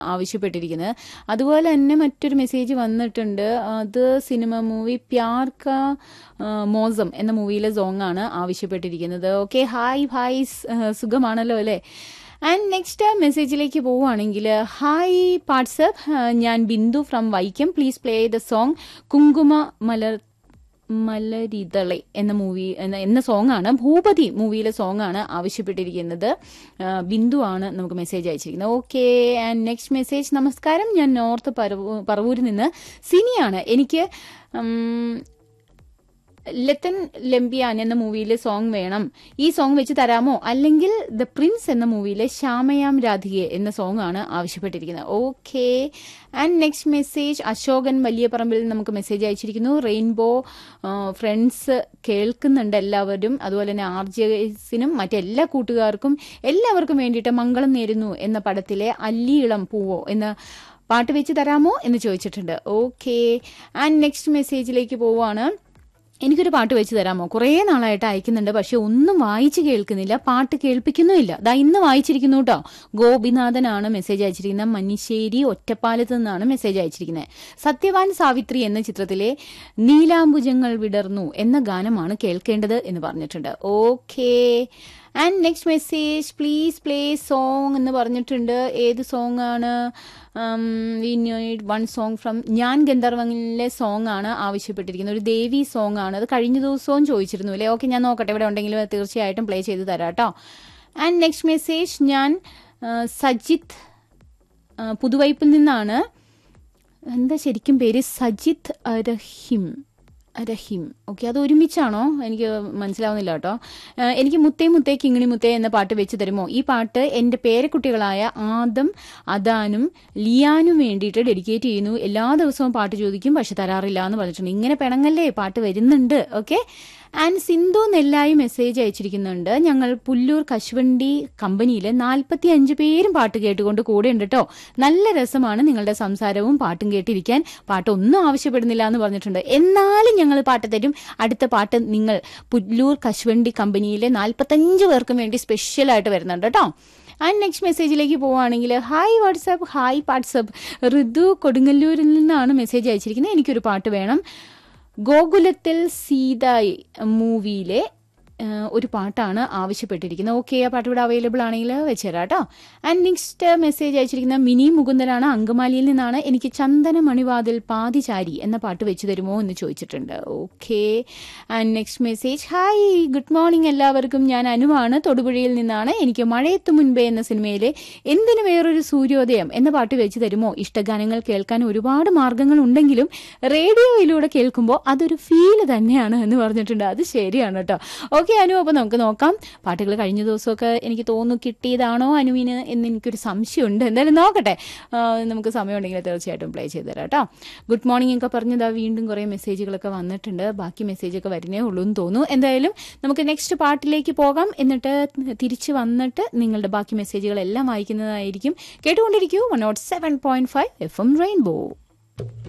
ആവശ്യപ്പെട്ടിരിക്കുന്നത് അതുപോലെ തന്നെ മറ്റൊരു മെസ്സേജ് വന്നിട്ടുണ്ട് അത് സിനിമ മൂവി പ്യാർക്ക മോസം എന്ന മൂവിയിലെ സോങ് ആണ് ആവശ്യപ്പെട്ടിരിക്കുന്നത് ഓക്കെ ഹായ് ഹായ് സ്- സുഖമാണല്ലോ അല്ലേ ആൻഡ് നെക്സ്റ്റ് മെസ്സേജിലേക്ക് പോവുകയാണെങ്കിൽ ഹായ് വാട്സപ്പ് ഞാൻ Bindu from Vaikom please play the song കുങ്കുമ മലർ മലരിതളെ എന്ന മൂവി എന്ന എന്ന സോങ് ആണ് ഭൂപതി മൂവിയിലെ സോങ് ആണ് ആവശ്യപ്പെട്ടിരിക്കുന്നത് ആ, ബിന്ദു ആണ് നമുക്ക് മെസ്സേജ് അയച്ചിരിക്കുന്നത് ഓക്കെ ആൻഡ് നെക്സ്റ്റ് മെസ്സേജ് നമസ്കാരം ഞാൻ നോർത്ത് പറവൂ പറവൂരിൽ നിന്ന് സിനിയാണ് എനിക്ക് ഉം, ലത്തൻ ലംബിയാൻ എന്ന മൂവിയിലെ സോങ് വേണം ഈ സോങ് വെച്ച് തരാമോ അല്ലെങ്കിൽ ദ പ്രിൻസ് എന്ന മൂവിയിലെ ശ്യാമയാം രാധികെ എന്ന സോങ് ആണ് ആവശ്യപ്പെട്ടിരിക്കുന്നത് okay and next message Ashokan വലിയ പറമ്പിൽ നമുക്ക് മെസ്സേജ് അയച്ചിരിക്കുന്നു റെയിൻബോ ഫ്രണ്ട്സ് കേൾക്കുന്നുണ്ട് എല്ലാവരും അതുപോലെ തന്നെ ആർ ജെ എസിനും മറ്റെല്ലാ കൂട്ടുകാർക്കും എല്ലാവർക്കും വേണ്ടിയിട്ട് മംഗളം നേരുന്നു എന്ന പടത്തിലെ അല്ലിയിളം പൂവോ എന്ന പാട്ട് വെച്ച് തരാമോ എന്ന് ചോദിച്ചിട്ടുണ്ട് ഓക്കെ ആൻഡ് നെക്സ്റ്റ് മെസ്സേജിലേക്ക് പോവുകയാണ് എനിക്കൊരു പാട്ട് വെച്ച് തരാമോ കുറേ നാളായിട്ട് അയക്കുന്നുണ്ട് പക്ഷെ ഒന്നും വായിച്ച് കേൾക്കുന്നില്ല പാട്ട് കേൾപ്പിക്കുന്നുമില്ല ദാ ഇന്ന് വായിച്ചിരിക്കുന്നു കേട്ടോ ഗോപിനാഥനാണ് മെസ്സേജ് അയച്ചിരിക്കുന്നത് മന്നിശ്ശേരി ഒറ്റപ്പാലത്ത് നിന്നാണ് മെസ്സേജ് അയച്ചിരിക്കുന്നത് സത്യവാൻ സാവിത്രി എന്ന ചിത്രത്തിലെ നീലാംബുജങ്ങൾ വിടർന്നു എന്ന ഗാനമാണ് കേൾക്കേണ്ടത് എന്ന് പറഞ്ഞിട്ടുണ്ട് okay and next message please play song എന്ന് പറഞ്ഞിട്ടുണ്ട് ഏത് സോങ് ആണ് we need one song from ഞാൻ ഗന്ധർവങ്ങളിലെ സോങ് ആണ് ആവശ്യപ്പെട്ടിരിക്കുന്നത് ഒരു ദേവി സോങ് ആണ് അത് കഴിഞ്ഞ ദിവസവും ചോദിച്ചിരുന്നു അല്ലേ ഓക്കെ ഞാൻ നോക്കട്ടെ ഇവിടെ ഉണ്ടെങ്കിൽ തീർച്ചയായിട്ടും പ്ലേ ചെയ്ത് തരാം കേട്ടോ ആൻഡ് നെക്സ്റ്റ് മെസ്സേജ് ഞാൻ ആ, സജിത്ത് ആ, പുതുവൈപ്പിൽ നിന്നാണ് എന്താ ശരിക്കും പേര് സജിത്ത് അരഹിം അരഹിം ഓക്കെ അത് ഒരുമിച്ചാണോ എനിക്ക് മനസ്സിലാവുന്നില്ല കേട്ടോ ഏഹ് എനിക്ക് മുത്തേ മുത്തേ കിങ്ങിണി മുത്തേ എന്ന പാട്ട് വെച്ച് തരുമോ ഈ പാട്ട് എൻ്റെ പേരക്കുട്ടികളായ ആദം അദാനും ലിയാനും വേണ്ടിയിട്ട് ഡെഡിക്കേറ്റ് ചെയ്യുന്നു എല്ലാ ദിവസവും പാട്ട് ചോദിക്കും പക്ഷെ തരാറില്ല എന്ന് പറഞ്ഞിട്ടുണ്ട് ഇങ്ങനെ പിണങ്ങല്ലേ പാട്ട് വരുന്നുണ്ട് okay and Sindhu Nellayi message അയച്ചിരിക്കുന്നുണ്ട് ഞങ്ങൾ പുല്ലൂർ കശുവണ്ടി കമ്പനിയിൽ നാൽപ്പത്തി അഞ്ച് പേരും പാട്ട് കേട്ടുകൊണ്ട് കൂടെ ഉണ്ട് കേട്ടോ നല്ല രസമാണ് നിങ്ങളുടെ സംസാരവും പാട്ടും കേട്ടിരിക്കാൻ പാട്ടൊന്നും ആവശ്യപ്പെടുന്നില്ല എന്ന് പറഞ്ഞിട്ടുണ്ട് എന്നാലും ഞങ്ങൾ പാട്ട് തരും അടുത്ത പാട്ട് നിങ്ങൾ പുല്ലൂർ കശുവണ്ടി കമ്പനിയിലെ നാൽപ്പത്തഞ്ച് പേർക്കും വേണ്ടി സ്പെഷ്യലായിട്ട് വരുന്നുണ്ട് കേട്ടോ ആൻഡ് നെക്സ്റ്റ് മെസ്സേജിലേക്ക് പോവുകയാണെങ്കിൽ hi WhatsApp hi WhatsApp Ritu കൊടുങ്ങല്ലൂരിൽ നിന്നാണ് മെസ്സേജ് അയച്ചിരിക്കുന്നത് എനിക്കൊരു പാട്ട് വേണം ഗോകുലത്തിൽ സീതായി മൂവിയിലെ ആ, ഒരു പാട്ടാണ് ആവശ്യപ്പെട്ടിരിക്കുന്നത് ഓക്കെ ആ പാട്ട് ഇവിടെ അവൈലബിൾ ആണെങ്കിൽ വെച്ചുതരാം കേട്ടോ ആൻഡ് നെക്സ്റ്റ് മെസ്സേജ് അയച്ചിരിക്കുന്ന മിനി മുകുന്ദനാണ് അങ്കമാലിയിൽ നിന്നാണ് എനിക്ക് ചന്ദന മണിവാതിൽ പാതിചാരി എന്ന പാട്ട് വെച്ച് തരുമോ എന്ന് ചോദിച്ചിട്ടുണ്ട് okay and next message hi good morning എല്ലാവർക്കും ഞാൻ അനുവാണ് തൊടുപുഴയിൽ നിന്നാണ് എനിക്ക് മഴയെത്തു മുൻപേ എന്ന സിനിമയിലെ എന്തിനു വേറൊരു സൂര്യോദയം എന്ന പാട്ട് വെച്ച് തരുമോ ഇഷ്ടഗാനങ്ങൾ കേൾക്കാൻ ഒരുപാട് മാർഗങ്ങൾ ഉണ്ടെങ്കിലും റേഡിയോയിലൂടെ കേൾക്കുമ്പോൾ അതൊരു ഫീല് തന്നെയാണ് എന്ന് പറഞ്ഞിട്ടുണ്ട് അത് ശരിയാണ് കേട്ടോ ഓക്കെ അനു അപ്പോൾ നമുക്ക് നോക്കാം പാട്ടുകൾ കഴിഞ്ഞ ദിവസമൊക്കെ എനിക്ക് തോന്നുന്നു കിട്ടിയതാണോ അനുവിന് എന്ന് എനിക്കൊരു സംശയമുണ്ട് എന്തായാലും നോക്കട്ടെ ആ, നമുക്ക് സമയമുണ്ടെങ്കിൽ തീർച്ചയായിട്ടും പ്ലേ ചെയ്ത് തരാം കേട്ടോ ഗുഡ് മോർണിംഗ് ഒക്കെ പറഞ്ഞതാ വീണ്ടും കുറേ മെസ്സേജുകളൊക്കെ വന്നിട്ടുണ്ട് ബാക്കി മെസ്സേജൊക്കെ വരുന്നേ ഉള്ളൂ എന്ന് തോന്നുന്നു എന്തായാലും നമുക്ക് നെക്സ്റ്റ് പാട്ടിലേക്ക് പോകാം എന്നിട്ട് തിരിച്ച് വന്നിട്ട് നിങ്ങളുടെ ബാക്കി മെസ്സേജുകളെല്ലാം വായിക്കുന്നതായിരിക്കും കേട്ടുകൊണ്ടിരിക്കൂ one nought seven point five F M rainbow